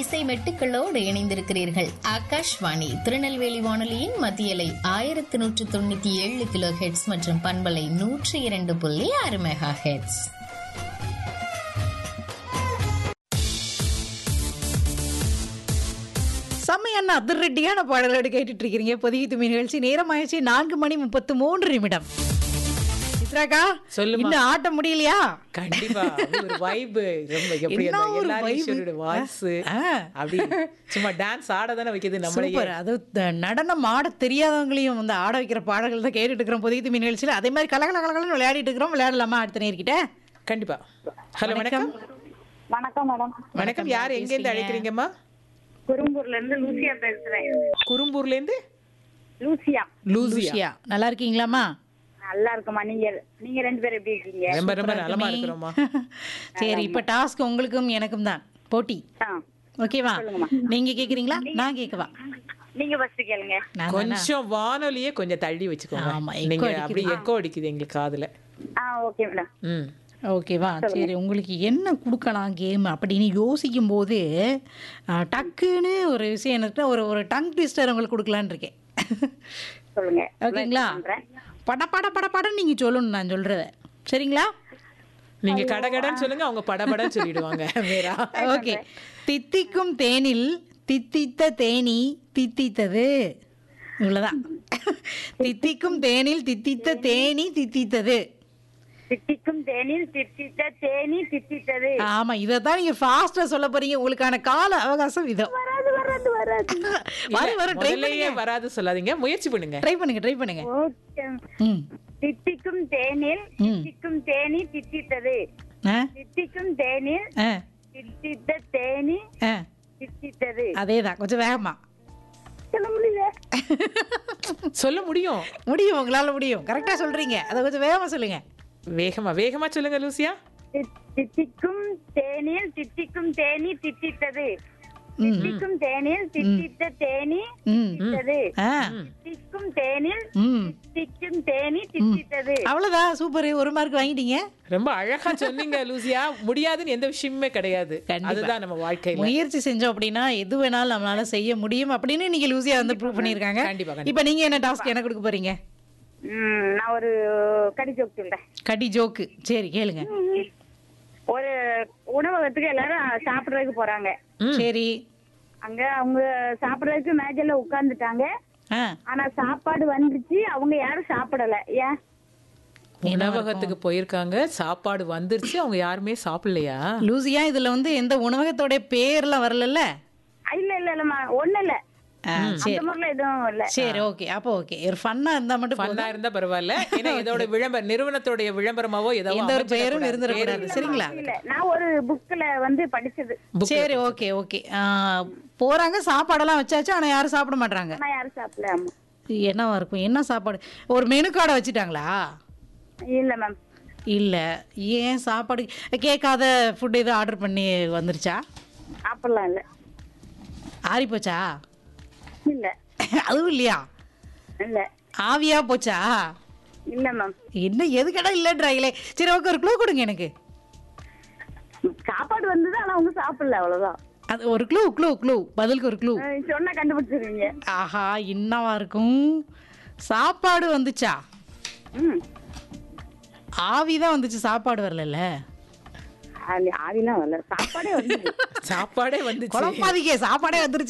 இசை மெட்டுக்களோடு இணைந்திருக்கிறீர்கள் ஆகாஷ்வாணி திருநெல்வேலி வானொலியின் மத்தியலை ஆயிரத்தி நூற்று தொண்ணூத்தி ஏழு கிலோ ஹெட்ஸ் மற்றும் பண்பலை நூற்றி இரண்டு புள்ளி ஆறு மெகா ஹெட்ஸ் செம்மையான அதிரடியான பாடலோடு கேட்டுட்டு இருக்கிறீங்க பொதிகை துமி நிகழ்ச்சி நேரமாயிடுச்சு நான்கு மணி முப்பத்து மூன்று நிமிடம் சித்ராக்கா சொல்லுமா. இன்னும் ஆட்ட முடியலையா கண்டிப்பா அப்படி ஒரு வைப் ரொம்ப எப்படி என்ன அந்த ஒரு எல்லாரும் vibe. ஈஸ்வரோட வாய்ஸ் ஆ. அப்படி சும்மா டான்ஸ் ஆட தானே வைக்குது நம்மளையே சூப்பர் அது த- நடனம் ஆட தெரியாதவங்களையும் வந்து ஆட வைக்கிற பாடல்கள் தான் கேட்டுட்டு இருக்கிறோம் பொதிகை துமி நிகழ்ச்சியில் அதே மாதிரி கலகல கலகலன்னு விளையாடிட்டு இருக்கிறோம் விளையாடலாமா அடுத்த நேர்கிட்ட கண்டிப்பா ஹலோ வணக்கம் வணக்கம் மேடம் வணக்கம் யார் எங்க இருந்து அழைக்கிறீங்கம்மா குறும்பூர்ல இருந்து லூசியா பேசுறேன் குறும்பூர்ல இருந்து லூசியா லூசியா லூசியா நல்லா இருக்கீங்களாம்மா நல்லா இருக்குமா நீங்க நீங்க ரெண்டு பேரும் எப்படி இருக்கீங்க ரொம்ப ரொம்ப நலமா இருக்கிறோமா சரி இப்ப டாஸ்க் உங்களுக்கும் எனக்கும் தான் போட்டி ஆ, ஓகேவா நீங்க கேக்குறீங்களா நான் கேட்கவா நீங்க ஃபர்ஸ்ட் கேளுங்க நான் தானா? கொஞ்சம் வானொலியே கொஞ்சம் தள்ளி வச்சுக்கோங்க ஆமா, echo நீங்க அடிக்குது. அப்படி எக்கோ அடிக்குது எங்களுக்கு காதுல ஆ ஓகே மேடம் ம் ஓகேவா சரி உங்களுக்கு என்ன கொடுக்கலாம் கேம் அப்படின்னு யோசிக்கும் போது ஆ, டக்குன்னு ஒரு விஷயம் எனக்கு ஒரு ஒரு டங் ட்விஸ்டர் உங்களுக்கு கொடுக்கலான்னு இருக்கேன் சொல்லுங்க ஓகேங்களா பண்றேன். பட பட பட படம் நீங்கள் சொல்லணும் நான் சொல்கிறத சரிங்களா நீங்க கடகடன்னு சொல்லுங்க அவங்க படபடன்னு சொல்லிடுவாங்க வேறா ஓகே தித்திக்கும் தேனில் தித்தித்த தேனி தித்தித்தது இவ்வளோதான் தித்திக்கும் தேனில் தித்தித்த தேனி தித்தித்தது தித்திக்கும் தேனில் தித்தித்த தேனி தித்தித்தது ஆமா இதை தான் நீங்க ஃபாஸ்டா சொல்ல போறீங்க உங்களுக்கான கால அவகாசம் இதோ வராது வராது வராது வரும் வரும் ட்ரை முதல்லயே வராது சொல்லாதீங்க முயற்சி பண்ணுங்க ட்ரை பண்ணுங்க ட்ரை பண்ணுங்க ஓகே ம் தித்திக்கும் தேனில் தித்திக்கும் தேனி தித்தித்தது ஆ தித்திக்கும் தேனில் ஆ தித்தித்த தேனி ஆ தித்தித்தது அதே தான் கொஞ்சம் வேகமா சொல்ல முடியல சொல்ல முடியும் முடியும் உங்களால முடியும் கரெக்டா சொல்றீங்க அதை கொஞ்சம் வேகமா சொல்லுங்க வேகமா வேகமா சொல்லுங்க லூசியா தித்- தித்திக்கும் தேனில் தித்திக்கும் தேனி தித்தித்தது தித்திக்கும் தேனில் தித்தித்த தேனி ம் தித்தித்தது ஆ தித்திக்கும் தேனில் ம் தித்திக்கும் தேனி தித்தித்தது அவ்வளவுதான் சூப்பர் ஒரு மார்க் வாங்கிட்டீங்க ரொம்ப அழகா சொன்னீங்க லூசியா முடியாதுன்னு எந்த விஷயமுமே கிடையாது கண்டிப்பா. அதுதான் நம்ம வாழ்க்கையில முயற்சி செஞ்சோம் அப்படின்னா எது வேணாலும் நம்மளால செய்ய முடியும் அப்படின்னு நீங்க லூசியா வந்து ப்ரூவ் பண்ணிருக்காங்க கண்டிப்பா, கண்டிப்பா. இப்போ நீங்க என்ன டாஸ்க் என்ன கொடுக்க போறீங்க ம், நான் ஒரு கடி ஜோக் சொல்றேன் கடி ஜோக்கு சரி கேளுங்க ஒரு உணவகத்துக்கு எல்லாரும் சாப்பிடுறதுக்கு போறாங்க சரி அங்க அவங்க சாப்பிடுறதுக்கு மேஜையில உட்கார்ந்துட்டாங்க ஆ ஆனா சாப்பாடு வந்துச்சு அவங்க யாரும் சாப்பிடல ஏன் உணவகத்துக்கு போயிருக்காங்க சாப்பாடு வந்துருச்சு அவங்க யாருமே சாப்பிடலையா லூசியா இதுல வந்து எந்த உணவகத்தோட பேர்லாம் வரலல்ல இல்ல இல்ல இல்லம்மா ஒண்ணு இல்ல ஆ, சரி அந்த மாதிரிலாம் எதுவும் இல்ல சரி ஓகே அப்போ ஓகே ஒரு ஃபன்னா இருந்தா மட்டும் போதும் ஃபன்னா இருந்தா பரவாயில்ல ஏன்னா இதோட விளம்பர நிறுவனத்தோடைய விளம்பரமாவோ ஏதோ எந்த ஒரு பெயரும் இருந்துடக்கூடாது சரிங்களா இல்ல நான் ஒரு புக்ல வந்து படிச்சது சரி ஓகே ஓகே போறாங்க சாப்பாடெல்லாம் வச்சாச்சு ஆனா யாரும் சாப்பிட மாட்டாங்க நான் யாரும் சாப்பிடல ஆமா என்னவா இருக்கும் என்ன சாப்பாடு ஒரு மெனு கார்டை வச்சுட்டாங்களா இல்ல மேம் இல்ல ஏன் சாப்பாடு கேட்காத ஃபுட் எதுவும் ஆர்டர் பண்ணி வந்துருச்சா அப்படிலாம் இல்ல ஆறி போச்சா இல்ல அதுவும் இல்லையா இல்ல ஆவியா போச்சா இல்ல மேம் என்ன எதுக்கடா இல்லைன்றாங்களே சரி ஓகே ஒரு க்ளூ கொடுங்க எனக்கு சாப்பாடு வந்தது ஆனா அவங்க சாப்பிடல அவ்வளவுதான் அது ஒரு க்ளூ க்ளூ க்ளூ பதிலுக்கு ஒரு க்ளூ அஹ் சொன்னா கண்டுபிடிச்சிருவீங்க ஆஹா என்னவா இருக்கும் சாப்பாடு வந்துச்சா ம் ஆவிதான் வந்துச்சு சாப்பாடு வரலல்ல ஆதி- ஆதிலாம் வரல சாப்பாடே வந்து சாப்பாடே வந்துச்சு குழம்பாதீங்க சாப்பாடே வந்துருச்சு